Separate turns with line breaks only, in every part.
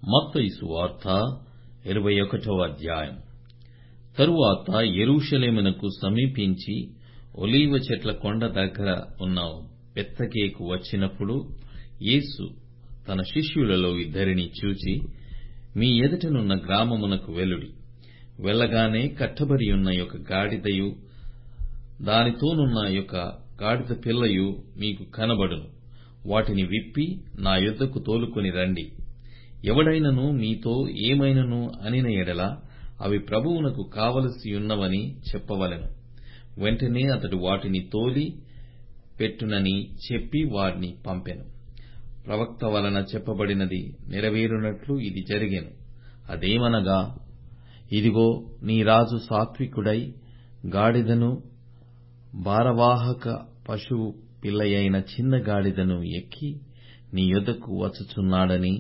మత్తయి సువార్త ఇరవై ఒకటవ అధ్యాయం తరువాత యెరూషలేమునకు సమీపించి ఒలీవ చెట్ల కొండ దగ్గర ఉన్న బెత్ఫగేకు వచ్చినప్పుడు యేసు తన శిష్యులలో ఇద్దరిని చూచి మీ ఎదుటనున్న గ్రామమునకు వెళ్ళుడి వెళ్ళగానే కట్టబడియున్న ఒక గాడిదయు దానితోనున్న ఒక గాడిద పిల్లయు మీకు కనబడును వాటిని విప్పి నా యొద్దకు తోలుకొని రండి ఎవడైనను మీతో ఏమైనను అనిన ఎడల అవి ప్రభువునకు కావలసియున్నవని చెప్పవలెను వెంటనే అతడు వాటిని తోలి పెట్టునని చెప్పి వారిని పంపెను ప్రవక్త వలన చెప్పబడినది నెరవేరునట్లు ఇది జరిగెను అదేమనగా ఇదిగో నీ రాజు సాత్వికుడై గాడిదను భారవాహక పశువు పిల్లయైన చిన్న గాడిదను ఎక్కి నీ యొద్దకు వచ్చుచున్నాడని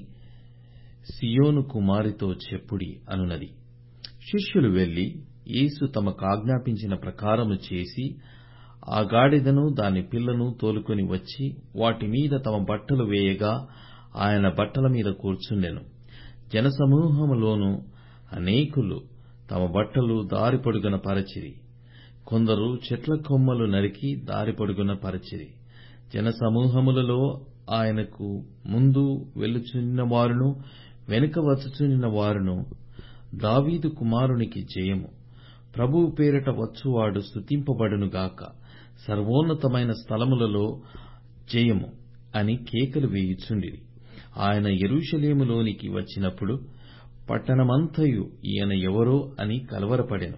సీయోను కుమారితో చెప్పుడి అనునది శిష్యులు వెళ్లి యేసు తమకాజ్ఞాపించిన ప్రకారము చేసి ఆ గాడిదను దాని పిల్లను తోలుకొని వచ్చి వాటి మీద తమ బట్టలు వేయగా ఆయన బట్టల మీద కూర్చుండెను జనసమూహములోను అనేకులు తమ బట్టలు దారి పొడుగున పరచిరి కొందరు చెట్ల కొమ్మలు నరికి దారి పొడుగున పరచిరి జనసమూహములలో ఆయనకు ముందు వెళ్ళుచున్న వారును వెనుక వచ్చుచున్న వారును దావీదు కుమారునికి జయము ప్రభువు పేరిట వచ్చువాడు స్తుతింపబడునుగాక సర్వోన్నతమైన స్థలములలో జయము అని కేకలు వేయుచుండిరి ఆయన యెరూషలేములోనికి వచ్చినప్పుడు పట్టణమంతయు ఈయన ఎవరో అని కలవరపడెను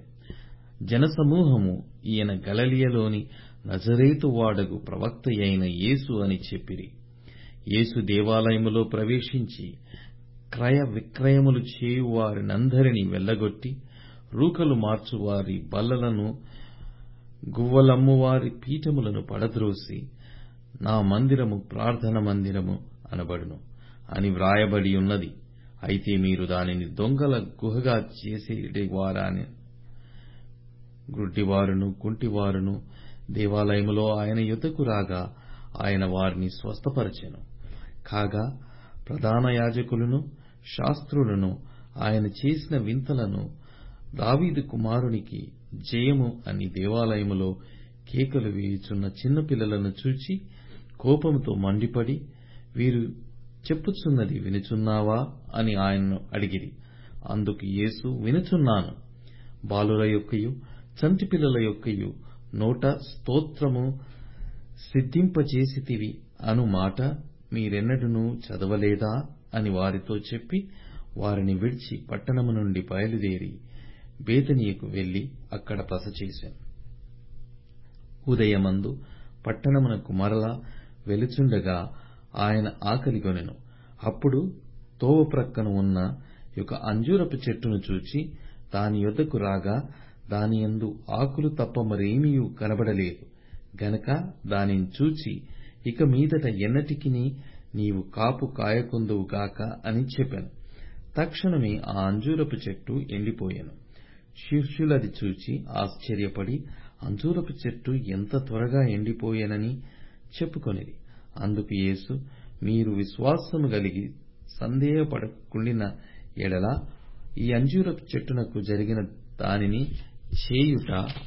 జనసమూహము ఈయన గలిలయలోని నజరేతు వాడగు ప్రవక్తయైన యేసు అని చెప్పిరి యేసు దేవాలయములో ప్రవేశించి క్రయ విక్రయములు చేయువారినందరినీ వెళ్లగొట్టి రూకలు మార్చువారి బల్లలను గువ్వలమ్మువారి పీఠములను పడద్రోసి నా మందిరము ప్రార్థన మందిరము అనబడును అని వ్రాయబడి ఉన్నది అయితే మీరు దానిని దొంగల గుహగా చేసేవారని గ్రుడ్డివారును కుంటివారును దేవాలయములో ఆయన యుద్ధకు రాగా ఆయన వారిని స్వస్థపరచెను కాగా ప్రధాన యాజకులను శాస్త్రులను ఆయన చేసిన వింతలను దావీదు కుమారునికి జయము అని దేవాలయములో కేకలు వేయుచున్న చిన్నపిల్లలను చూచి కోపముతో మండిపడి వీరు చెప్పుచున్నది వినుచున్నావా అని ఆయన్ను అడిగిరి అందుకు యేసు వినుచున్నాను బాలుల యొక్కయు చంటి పిల్లల యొక్కయు నోట స్తోత్రము సిద్ధింపజేసితివి అను మాట మీరెన్నడూనూ చదవలేదా అని వారితో చెప్పి వారిని విడిచి పట్టణము నుండి బయలుదేరి బేతనీయకు వెళ్లి అక్కడ బస చేశాను ఉదయమందు పట్టణమునకు మరల వెలుచుండగా ఆయన ఆకలిగొనెను అప్పుడు తోవ ప్రక్కన ఉన్న ఒక అంజూరపు చెట్టును చూచి దాని యొద్దకు రాగా దానియందు ఆకులు తప్ప మరేమీయూ కనబడలేదు గనక దానిని చూచి ఇక మీదట ఎన్నటికిని నీవు కాపు కాయకుందువు గాక అని చెప్పాను తక్షణమే ఆ అంజూరపు చెట్టు ఎండిపోయెను శిష్యులది చూచి ఆశ్చర్యపడి అంజూరపు చెట్టు ఎంత త్వరగా ఎండిపోయెనని చెప్పుకొనిరి అందుకు యేసు మీరు విశ్వాసము గలిగి సందేహపడకుండిన ఎడల ఈ అంజూరపు చెట్టునకు జరిగిన దానిని చేయుట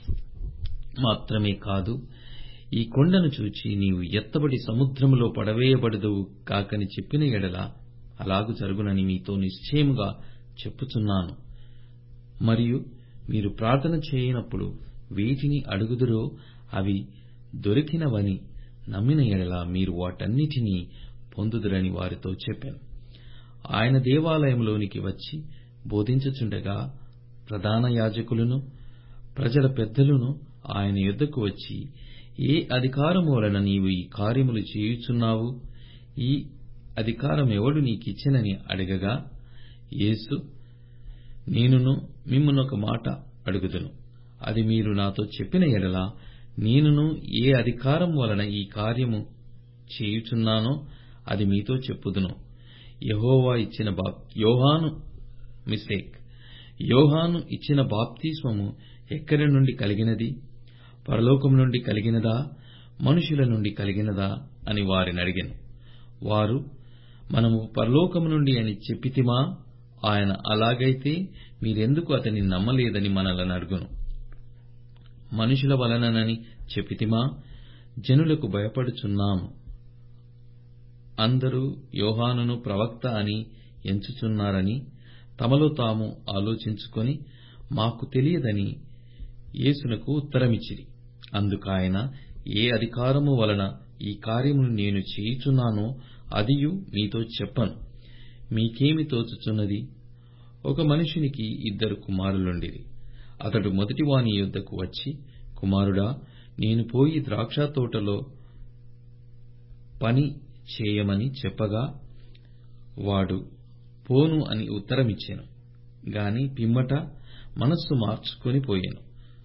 మాత్రమే కాదు ఈ కొండను చూచి నీవు ఎత్తబడి సముద్రములో పడవేయబడదువు కాకని చెప్పిన ఎడల అలాగు జరుగునని మీతో నిశ్చయముగా చెప్పుచున్నాను మరియు మీరు ప్రార్థన చేయనప్పుడు వేటిని అడుగుదురో అవి దొరికినవని నమ్మిన ఎడల మీరు వాటన్నిటినీ పొందుదురని వారితో చెప్పాను ఆయన దేవాలయంలోనికి వచ్చి బోధించుచుండగా ప్రధాన యాజకులను ప్రజల పెద్దలును ఆయన యొద్దకు వచ్చి ఏ అధికారము వలన నీవు ఈ కార్యములు చేయుచున్నావు ఈ అధికారమెవడు నీకిచ్చెనని అడగగా యేసు నేనును మిమ్మునొక మాట అడుగుదును అది మీరు నాతో చెప్పిన ఎడల నేనును ఏ అధికారం వలన ఈ కార్యము చేయుచున్నానో అది మీతో చెప్పుదును యెహోవా ఇచ్చిన యోహాను మిస్టేక్ యోహాను ఇచ్చిన బాప్తిస్మము ఎక్కడి నుండి కలిగినది పరలోకం నుండి కలిగినదా మనుషుల నుండి కలిగినదా అని వారిని అడిగాను వారు మనము పరలోకము నుండి అని చెప్పితిమా ఆయన అలాగైతే మీరెందుకు అతని నమ్మలేదని మనలను అడుగును మనుషుల వలననని చెప్పితిమా జనులకు భయపడుచున్నాము అందరూ యోహానును ప్రవక్త అని ఎంచుచున్నారని తమలో తాము ఆలోచించుకొని మాకు తెలియదని యేసునకు ఉత్తరమిచ్చిరి అందుకాయన ఏ అధికారము వలన ఈ కార్యమును నేను చేయుచున్నానో అదియు మీతో చెప్పను మీకేమి తోచుచున్నది ఒక మనుషునికి ఇద్దరు కుమారులుండిరి అతడు మొదటివాని యొద్దకు వచ్చి కుమారుడా నేను పోయి ద్రాక్షతోటలో పని చేయమని చెప్పగా వాడు పోను అని ఉత్తరమిచ్చెను గాని పిమ్మట మనస్సు మార్చుకొని పోయెను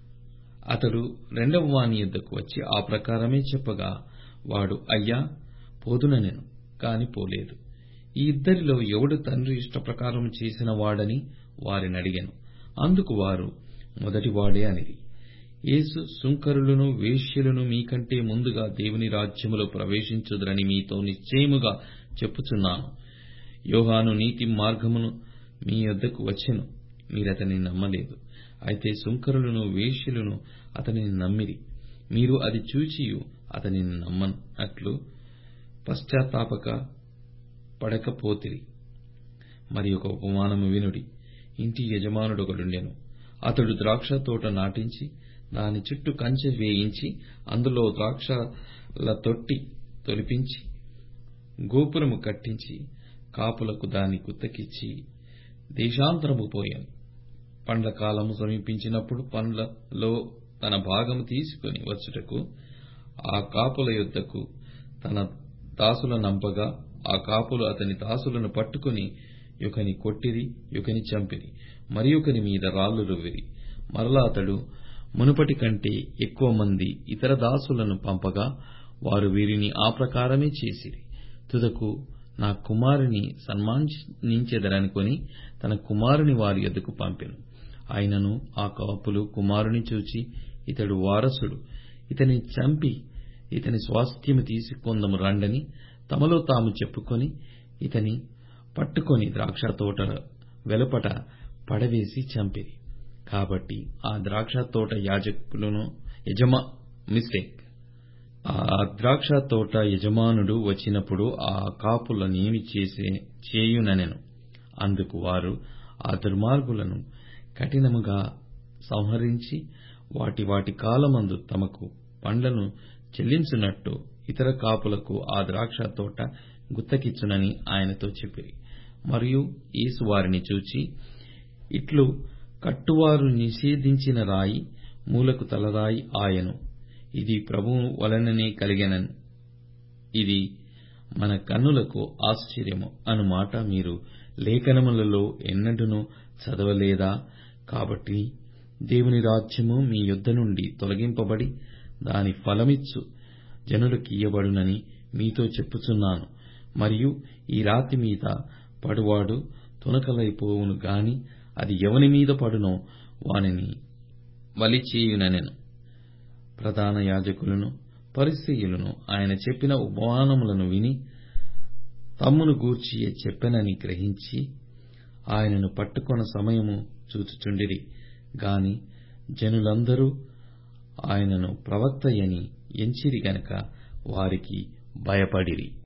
అతడు రెండవ వాని యొద్దకు వచ్చి ఆ ప్రకారమే చెప్పగా వాడు అయ్యా పోదుననెను కాని పోలేదు ఈ ఇద్దరిలో ఎవడు తండ్రి ఇష్టప్రకారం చేసిన వాడని వారినడిగెను అందుకు వారు మొదటివాడే అనిరి యేసు సుంకరులను వేశ్యలను మీకంటే ముందుగా దేవుని రాజ్యములో ప్రవేశించుదురని మీతో నిశ్చయముగా చెప్పుచున్నాను యోహాను నీతి మార్గమును మీ యొద్దకు వచ్చెను మీరతని నమ్మలేదు అయితే సుంకరులను వేశ్యలను అతనిని నమ్మిరి మీరు అది చూచియు అతనిని నమ్మనట్లు పశ్చాత్తాపక పడకపోతిరి మరి ఒక ఉపమానము వినుడి ఇంటి యజమానుడొకడుండెను అతడు ద్రాక్ష తోట నాటించి దాని చుట్టూ కంచె వేయించి అందులో ద్రాక్షల తొట్టి తొలిపించి గోపురము కట్టించి కాపులకు దాని గుత్తకిచ్చి దేశాంతరము పోయాను పండ్ల కాలము సమీపించినప్పుడు పండ్లలో తన భాగము తీసుకొని వచ్చుటకు ఆ కాపుల యొద్దకు తన దాసుల నంపగా ఆ కాపులు అతని దాసులను పట్టుకుని యుకని కొట్టిరి యుకని చంపిరి మరి ఒకని మీద రాళ్లు రువ్విరి మరలా అతడు మునుపటి కంటే ఎక్కువ మంది ఇతర దాసులను పంపగా వారు వీరిని ఆ ప్రకారమే చేసిరి తుదకు నా కుమారుని సన్మానించెదరనుకొని తన కుమారుని వారి యొద్దకు పంపెను అయినను ఆ కాపులు కుమారుని చూచి ఇతడు వారసుడు ఇతని చంపి ఇతని స్వాస్థ్యము తీసుకొందము రండని తమలో తాము చెప్పుకొని ఇతని పట్టుకొని ద్రాక్షతోట వెలుపట పడవేసి చంపిరి కాబట్టి ఆ ద్రాక్షతోట యాజకులను యజమా మిస్టేక్ ఆ ద్రాక్షతోట యజమానుడు వచ్చినప్పుడు ఆ కాపులనేమి చేసే చేయుననెను అందుకు వారు ఆ దుర్మార్గులను కఠినముగా సంహరించి వాటి వాటి కాలమందు తమకు పండ్లను చెల్లించునట్టు ఇతర కాపులకు ఆ ద్రాక్ష తోట గుత్తకిచ్చునని ఆయనతో చెప్పిరి మరియు యేసు వారిని చూచి ఇట్లు కట్టువారు నిషేధించిన రాయి మూలకు తలరాయి ఆయను ఇది ప్రభువు వలననే కలిగెనన్ ఇది మన కన్నులకు ఆశ్చర్యము అను మాట మీరు లేఖనములలో ఎన్నడూనూ చదవలేదా కాబట్టి దేవుని రాజ్యము మీ యొద్ద నుండి తొలగింపబడి దాని ఫలమిచ్చు జనులకియ్యబడునని మీతో చెప్పుచున్నాను మరియు ఈ రాతి మీద పడువాడు తునకలైపోవును గాని అది ఎవని మీద పడునో వానిని బలిచేయుననెను ప్రధాన యాజకులను పరిసయ్యులను ఆయన చెప్పిన ఉపమానములను విని తమ్మును గూర్చియే చెప్పెనని గ్రహించి ఆయనను పట్టుకొన సమయము చూచుచుండిరి గాని జనులందరూ ఆయనను ప్రవక్తయని ఎంచిరి గనక వారికి భయపడిరి